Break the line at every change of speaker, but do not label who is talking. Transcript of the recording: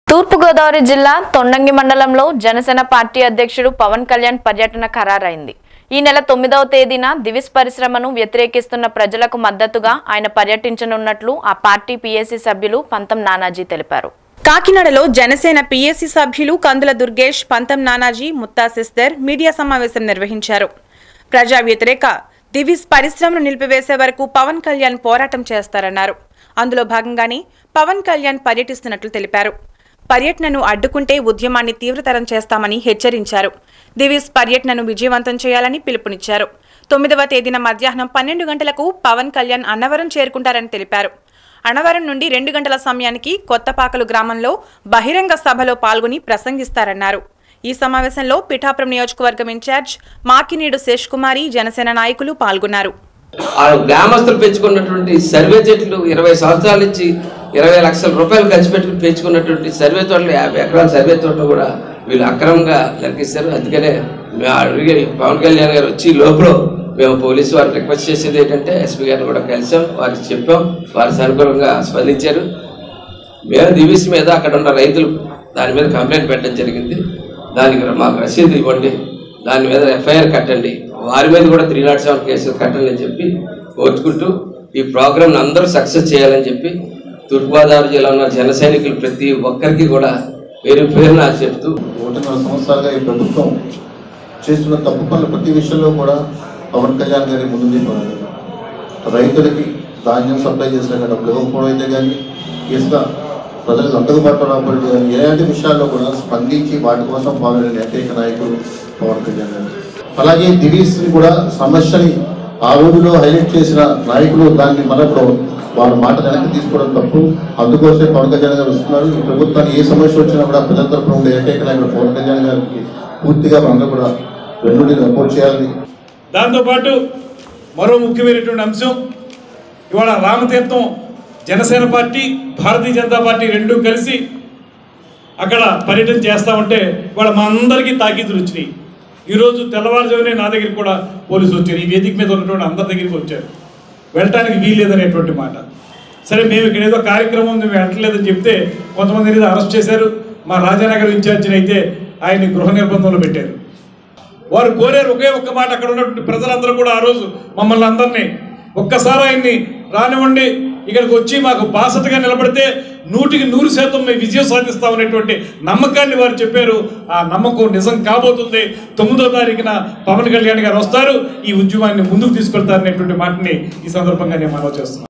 తూర్పుగోదావరి జిల్లా తొండంగి మండలంలో జనసేన పార్టీ అధ్యక్షుడు పవన్ కళ్యాణ్ పర్యటన ఖరారైంది ఈ నెల తొమ్మిదవ తేదీన దివిస్ పరిశ్రమను వ్యతిరేకిస్తున్న ప్రజలకు మద్దతుగా ఆయన పర్యటించనున్నట్లు ఆ పార్టీ పీఏసీ సభ్యులు పంతం నానాజీ తెలిపారు
కాకినాడలో జనసేన పీఎస్సీ సభ్యులు కందుల దుర్గేష్ పంతం నానాజీ ముత్తా సిస్టర్ మీడియా సమావేశం నిర్వహించారు ప్రజా వ్యతిరేక దివిస్ పరిశ్రమను నిలిపివేసే వరకు పవన్ కళ్యాణ్ పోరాటం చేస్తారన్నారు అందులో భాగంగానే పవన్ కళ్యాణ్ పర్యటిస్తున్నట్లు తెలిపారు పర్యటనను అడ్డుకుంటే ఉద్యమాన్ని తీవ్రతరం చేస్తామని హెచ్చరించారు దివిస్ పర్యటనను విజయవంతం చేయాలని పిలుపునిచ్చారు తొమ్మిదవ తేదీన మధ్యాహ్నం పన్నెండు గంటలకు పవన్ కళ్యాణ్ అన్నవరం చేరుకుంటారని తెలిపారు అన్నవరం నుండి రెండు గంటల సమయానికి కొత్తపాకలు గ్రామంలో బహిరంగ సభలో పాల్గొని ప్రసంగిస్తారన్నారు ఈ సమావేశంలో పిఠాపురం నియోజకవర్గం ఇన్ఛార్జ్ మాకినీడు శేష్ కుమారి జనసేన నాయకులు పాల్గొన్నారు
ఆ గ్రామస్తులు పెంచుకున్నటువంటి సర్వే చెట్లు ఇరవై సంవత్సరాల నుంచి ఇరవై లక్షల రూపాయలు ఖర్చు పెట్టుకుని పెంచుకున్నటువంటి సర్వే తోటలు యాభై ఎకరాల సర్వే తోటలు కూడా వీళ్ళు అక్రమంగా నరికిస్తారు అందుకనే మేము అడిగి పవన్ కళ్యాణ్ గారు వచ్చి లోపల మేము పోలీసు వారికి రిక్వెస్ట్ చేసేది ఏంటంటే ఎస్పీ గారిని కూడా కలిసాం వారికి చెప్పాం వారు సానుకూలంగా స్పందించారు మేము దివిస్ మీద అక్కడ ఉన్న రైతులు దాని మీద కంప్లైంట్ పెట్టడం జరిగింది దానికి మాకు రసీదు ఇవ్వండి దాని మీద ఎఫ్ఐఆర్ కట్టండి వారి మీద కూడా త్రీ నాట్ సెవెన్ కేసులు కట్టండి అని చెప్పి కోరుకుంటూ ఈ ప్రోగ్రామ్ని అందరూ సక్సెస్ చేయాలని చెప్పి తూర్పుగోదావరి జిల్లా ఉన్న జన సైనికులు ప్రతి ఒక్కరికి కూడా పేరు పేరున చెప్తూ
ఒకటిన్నర సంవత్సరాలుగా ఈ ప్రభుత్వం చేస్తున్న తప్పు పనుల ప్రతి విషయంలో కూడా పవన్ కళ్యాణ్ గారి ముందు చెప్పారు రైతులకి ధాన్యం సప్లై చేసిన డబ్బులు ఇవ్వకపోవడం అయితే కానీ ఇసుక ప్రజలకు అందుబాటులో రాబడి కానీ ఎలాంటి విషయాల్లో కూడా స్పందించి వాటి కోసం పాల్గొనే ఏకైక నాయకుడు పవన్ కళ్యాణ్ గారు అలాగే దివీస్ని కూడా సమస్యని ఆ రోజులో హైలైట్ చేసిన నాయకులు దాన్ని మనప్పుడు వాళ్ళ మాట వెనక్కి తీసుకోవడం తప్పు అందుకోసమే పవన్ కళ్యాణ్ గారు వస్తున్నారు ఈ ప్రభుత్వానికి ఏ సమస్య వచ్చినా కూడా ప్రజల తరపున ఉండే ఏకైక నాయకుడు పవన్ కళ్యాణ్ గారికి పూర్తిగా మనందరూ కూడా వెన్నుడి సపోర్ట్ చేయాలని
దాంతోపాటు మరో ముఖ్యమైనటువంటి అంశం ఇవాళ రామతీర్థం జనసేన పార్టీ భారతీయ జనతా పార్టీ రెండూ కలిసి అక్కడ పర్యటన చేస్తా ఉంటే ఇవాళ మా అందరికీ తాకీదులు వచ్చినాయి ఈరోజు తెల్లవారుజామునే నా దగ్గరికి కూడా పోలీసులు వచ్చారు ఈ వేదిక మీద ఉన్నటువంటి అందరి దగ్గరికి వచ్చారు వెళ్ళటానికి వీల్లేదనేటువంటి మాట సరే మేము ఇక్కడ ఏదో కార్యక్రమం ఉంది మేము వెళ్ళట్లేదని చెప్తే కొంతమంది ఏదో అరెస్ట్ చేశారు మా రాజానగర్ ఇన్ఛార్జిని అయితే ఆయన్ని గృహ నిర్బంధంలో పెట్టారు వారు కోరారు ఒకే ఒక్క మాట అక్కడ ఉన్నటువంటి ప్రజలందరూ కూడా ఆ రోజు మమ్మల్ని అందరినీ ఒక్కసారి ఆయన్ని రానివ్వండి ఇక్కడికి వచ్చి మాకు బాసటగా నిలబడితే నూటికి నూరు శాతం మేము విజయం సాధిస్తామనేటువంటి నమ్మకాన్ని వారు చెప్పారు ఆ నమ్మకం నిజం కాబోతుంది తొమ్మిదో తారీఖున పవన్ కళ్యాణ్ గారు వస్తారు ఈ ఉద్యమాన్ని ముందుకు తీసుకెళ్తారనేటువంటి మాటని ఈ సందర్భంగా నేను మనవి చేస్తున్నాను